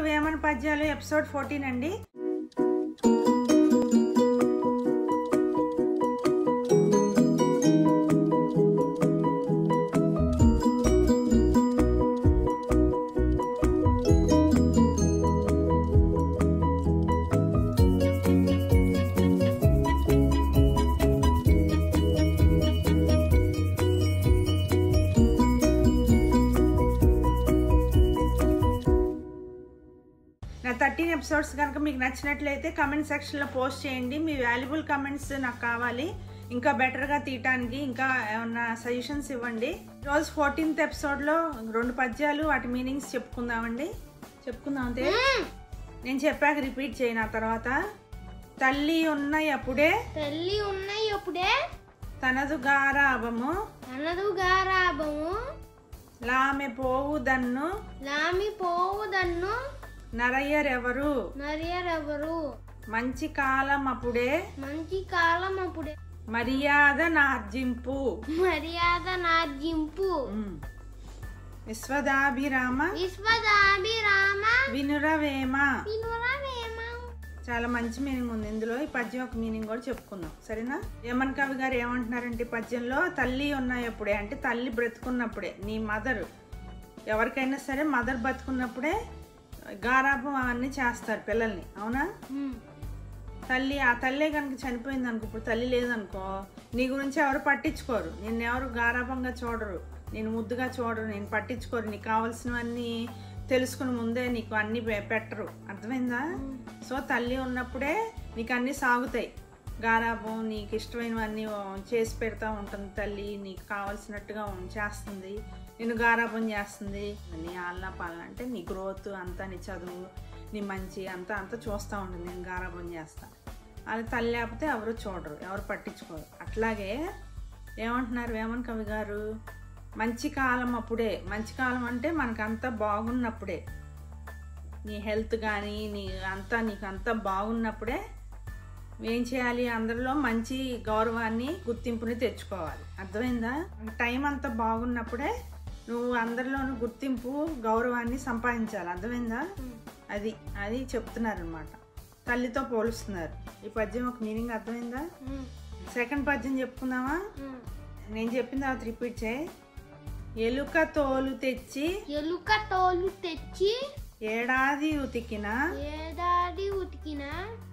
వేమన పద్యాలు episode fourteen అండి నా థర్టీన్ ఎపిసోడ్స్ కనుక మీకు నచ్చినట్లయితే కమెంట్ సెక్షన్లో పోస్ట్ చేయండి మీ వాల్యుబుల్ కమెంట్స్ నాకు కావాలి ఇంకా బెటర్గా తీయటానికి ఇంకా ఏమన్నా సజెషన్స్ ఇవ్వండి రోజు ఫోర్టీన్త్ ఎపిసోడ్లో రెండు పద్యాలు వాటి మీనింగ్స్ చెప్పుకుందామండి చెప్పుకుందాం అంతే నేను చెప్పాక రిపీట్ చేయను ఆ తర్వాత తల్లి ఉన్నాయి అప్పుడే తల్లి ఉన్నాయి అప్పుడే తనదు గారాభము తనదు గారాభము లామె పోవు దన్ను లామి పోవుదన్ను నరయ్యరెవరు నరియరెవరు మంచి కాలం అప్పుడే మంచి కాలం అప్పుడే మర్యాద నార్జింపు మర్యాద నార్జింపు ఉమ్. విశ్వదాభిరామ విశ్వదాభిరామ వినురవేమ వినురవేమ చాలా మంచి మీనింగ్ ఉంది ఇందులో ఈ పద్యం ఒక మీనింగ్ కూడా చెప్పుకుందాం సరేనా యమన్ కవి గారు ఏమంటున్నారంటే ఈ పద్యంలో తల్లి ఉన్నాయప్పుడే అంటే తల్లి బ్రతుకున్నప్పుడే నీ మదర్ ఎవరికైనా సరే మదర్ బతుకున్నప్పుడే గారాపం అవన్నీ చేస్తారు పిల్లల్ని అవునా ఉమ్. తల్లి ఆ తల్లే కనుక చనిపోయింది అనుకో ఇప్పుడు తల్లి లేదనుకో నీ గురించి ఎవరు పట్టించుకోరు నిన్ను ఎవరు గారాభంగా చూడరు నేను ముద్దుగా చూడరు నేను పట్టించుకోరు నీకు కావాల్సినవన్నీ తెలుసుకుని ముందే నీకు అన్ని పె- పెట్టరు అర్థమైందా సో తల్లి ఉన్నప్పుడే నీకు అన్నీ సాగుతాయి గారాభం నీకు ఇష్టమైనవన్నీ చేసి పెడతా ఉంటుంది తల్లి నీకు కావాల్సినట్టుగా చేస్తుంది నేను గారాభం చేస్తుంది నీ ఆలన పాలన అంటే నీ గ్రోత్ అంతా నీ చదువు నీ మంచి అంతా అంతా చూస్తూ ఉంటుంది నేను గారాభం చేస్తా అది తల్లి లేకపోతే ఎవరు చూడరు ఎవరు పట్టించుకోరు అట్లాగే ఏమంటున్నారు వేమన్ కవి గారు మంచి కాలం అప్పుడే మంచి కాలం అంటే మనకంతా బాగున్నప్పుడే నీ హెల్త్ కానీ నీ అంతా నీకు అంతా బాగున్నప్పుడే ఏం చేయాలి అందరిలో మంచి గౌరవాన్ని గుర్తింపుని తెచ్చుకోవాలి అర్థమైందా టైం అంతా బాగున్నప్పుడే నువ్వు అందరిలోనూ గుర్తింపు గౌరవాన్ని సంపాదించాలి అర్థమైందా అది అది చెప్తున్నారనమాట తల్లితో పోలుస్తున్నారు ఈ పద్యం ఒక మీనింగ్ అర్థమైందా ఉమ్. సెకండ్ పద్యం చెప్పుకుందామా ఉమ్. నేను చెప్పిన తర్వాత రిపీట్ చేయి ఎలుక తోలు తెచ్చి ఎలుక తోలు తెచ్చి ఏడాది ఉతికిన ఏడాది ఉతికిన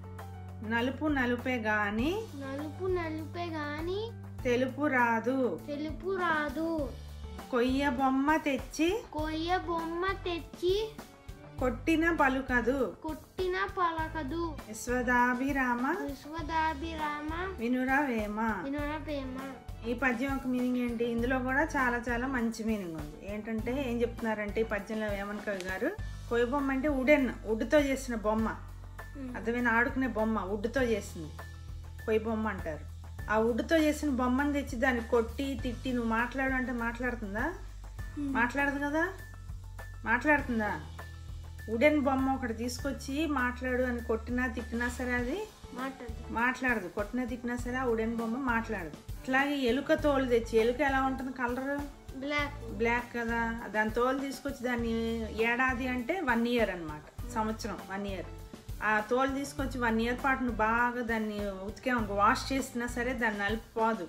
నలుపు నలుపే గాని నలుపు నలుపే గాని తెలుపు రాదు తెలుపు రాదు కొయ్య బొమ్మ తెచ్చి కొయ్య బొమ్మ తెచ్చి కొట్టిన పలుకదు కొట్టిన పలకదు విశ్వదాభిరామ విశ్వదాభిరామ వినురవేమ వినోపేమ ఈ పద్యం ఒక మీనింగ్ ఏంటి ఇందులో కూడా చాలా చాలా మంచి మీనింగ్ ఉంది ఏంటంటే ఏం చెప్తున్నారంటే ఈ పద్యంలో వేమన్ కవి గారు కొయ్య బొమ్మ అంటే ఉడెన్ వుడ్తో చేసిన బొమ్మ అర్థమైన ఆడుకునే బొమ్మ వుడ్తో చేసింది కొయ్య బొమ్మ అంటారు ఆ వుడ్తో చేసిన బొమ్మను తెచ్చి దాన్ని కొట్టి తిట్టి నువ్వు మాట్లాడు అంటే మాట్లాడుతుందా మాట్లాడదు కదా మాట్లాడుతుందా ఉడెన్ బొమ్మ ఒకటి తీసుకొచ్చి మాట్లాడు అని కొట్టినా తిట్టినా సరే అది మాట్లాడు మాట్లాడదు కొట్టినా తిట్టినా సరే ఆ ఉడెన్ బొమ్మ మాట్లాడదు అట్లాగే ఎలుక తోలు తెచ్చి ఎలుక ఎలా ఉంటుంది కలర్ బ్లాక్ బ్లాక్ కదా దాని తోలు తీసుకొచ్చి దాన్ని ఏడాది అంటే వన్ ఇయర్ అన్నమాట సంవత్సరం వన్ ఇయర్ ఆ తోలు తీసుకొచ్చి వన్ ఇయర్ పాటు నువ్వు బాగా దాన్ని ఉతికామనుకో వాష్ చేసినా సరే దాన్ని నలిపిపోదు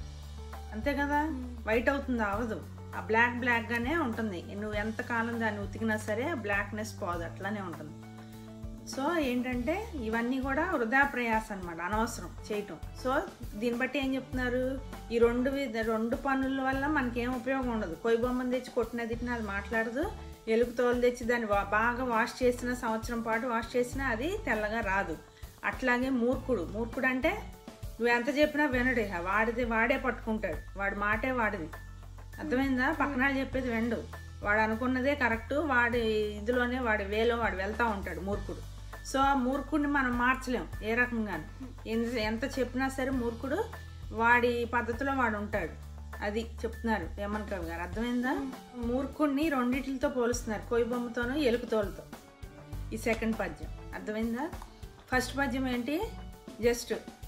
అంతే కదా వైట్ అవుతుంది అవదు ఆ బ్లాక్ బ్లాక్గానే ఉంటుంది నువ్వు ఎంతకాలం దాన్ని ఉతికినా సరే ఆ బ్లాక్నెస్ పోదు అట్లానే ఉంటుంది సో ఏంటంటే ఇవన్నీ కూడా వృధా ప్రయాస అనమాట అనవసరం చేయటం సో దీన్ని బట్టి ఏం చెప్తున్నారు ఈ రెండు విధ- రెండు పనుల వల్ల మనకేం ఉపయోగం ఉండదు కొయ్యి బొమ్మను తెచ్చి కొట్టిన తిట్టిన అది మాట్లాడదు ఎలుగు తోలు తెచ్చి దాన్ని వా- బాగా వాష్ చేసిన సంవత్సరం పాటు వాష్ చేసినా అది తెల్లగా రాదు అట్లాగే మూర్ఖుడు మూర్ఖుడు అంటే నువ్వు ఎంత చెప్పినా వినడు ఇక. వాడిది వాడే పట్టుకుంటాడు వాడి మాటే వాడిది అర్థమైందా పక్కన వాళ్ళు చెప్పేది వెండు వాడు అనుకున్నదే కరెక్ట్ వాడి ఇదిలోనే వాడి వేలో వాడు వెళ్తా ఉంటాడు మూర్ఖుడు సో ఆ మూర్ఖుడిని మనం మార్చలేం ఏ రకంగాను ఎంత ఎంత చెప్పినా సరే మూర్ఖుడు వాడి పద్ధతిలో వాడు ఉంటాడు అది చెప్తున్నారు వేమన్ కవి గారు అర్థమైందా మూర్ఖుడిని రెండిటితో పోలుస్తున్నారు కొయ్యి బొమ్మతోనూ ఎలుకతోలతో ఈ సెకండ్ పద్యం అర్థమైందా ఫస్ట్ పద్యం ఏంటి జస్ట్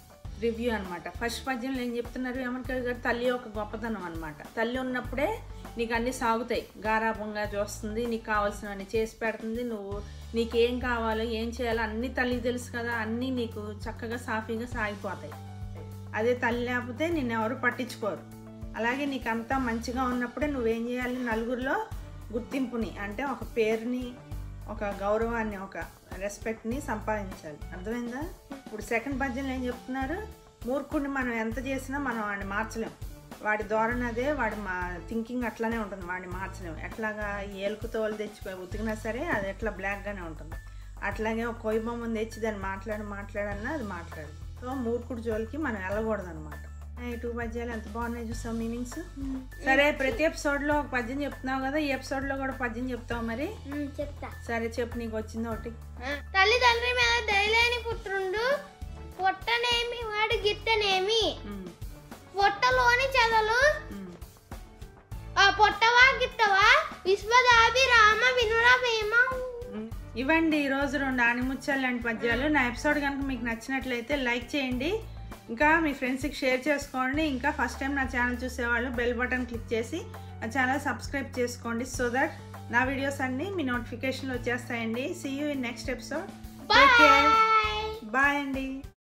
రివ్యూ అన్నమాట ఫస్ట్ పద్యంలో ఏం చెప్తున్నారు ఏమనుకోరు గారు తల్లి యొక్క గొప్పతనం అన్నమాట తల్లి ఉన్నప్పుడే నీకు అన్ని సాగుతాయి గారాభంగా చూస్తుంది నీకు కావాల్సినవన్నీ చేసి పెడుతుంది నువ్వు నీకేం కావాలో ఏం చేయాలో అన్ని తల్లికి తెలుసు కదా అన్నీ నీకు చక్కగా సాఫీగా సాగిపోతాయి అదే తల్లి లేకపోతే నిన్ను ఎవరు పట్టించుకోరు అలాగే నీకు అంతా మంచిగా ఉన్నప్పుడే నువ్వేం చేయాలి నలుగురిలో గుర్తింపుని అంటే ఒక పేరుని ఒక గౌరవాన్ని ఒక రెస్పెక్ట్ని సంపాదించాలి అర్థమైందా ఇప్పుడు సెకండ్ పద్యంలో ఏం చెప్తున్నారు మూర్ఖుడిని మనం ఎంత చేసినా మనం వాడిని మార్చలేం వాడి ధోరణి అదే వాడి మా థింకింగ్ అట్లానే ఉంటుంది వాడిని మార్చలేం ఎట్లాగా ఏలుకు తోలు తెచ్చి ఉతికినా సరే అది ఎట్లా బ్లాక్గానే ఉంటుంది అట్లాగే ఒక కొయ్య బొమ్మను తెచ్చి దాన్ని మాట్లాడి మాట్లాడన్నా అది మాట్లాడు సో మూర్ఖుడి జోలికి మనం వెళ్ళకూడదు అనమాట ఈ టూ పద్యాలు ఎంత బాగున్నాయి చూసావు మీనింగ్స్ సరే ప్రతి ఎపిసోడ్ లో ఒక పద్యం చెప్తున్నావు కదా ఈ ఎపిసోడ్ లో కూడా పద్యం చెప్తావు మరి ఉమ్, చెప్తా సరే చెప్పు నీకు వచ్చింది ఒకటి తల్లిదండ్రి మీద దయలేని పుట్రుండు పొట్టనేమి వాడు గిట్టనేమి ఉమ్, పొట్టలోని చెదలు ఉమ్. ఆ పొట్టవా గిట్టవా విశ్వదాభిరామ వినురా వేమ ఉమ్. ఇవ్వండి ఈ రోజు రెండు ఆనిముత్యాలు లాంటి పద్యాలు నా ఎపిసోడ్ కనుక మీకు నచ్చినట్లయితే లైక్ చేయండి ఇంకా మీ ఫ్రెండ్స్కి షేర్ చేసుకోండి ఇంకా ఫస్ట్ టైం నా ఛానల్ చూసేవాళ్ళు బెల్ బటన్ క్లిక్ చేసి నా ఛానల్ సబ్స్క్రైబ్ చేసుకోండి సో దట్ నా వీడియోస్ అన్నీ మీ నోటిఫికేషన్లు వచ్చేస్తాయండి see you in next episode bye bye అండి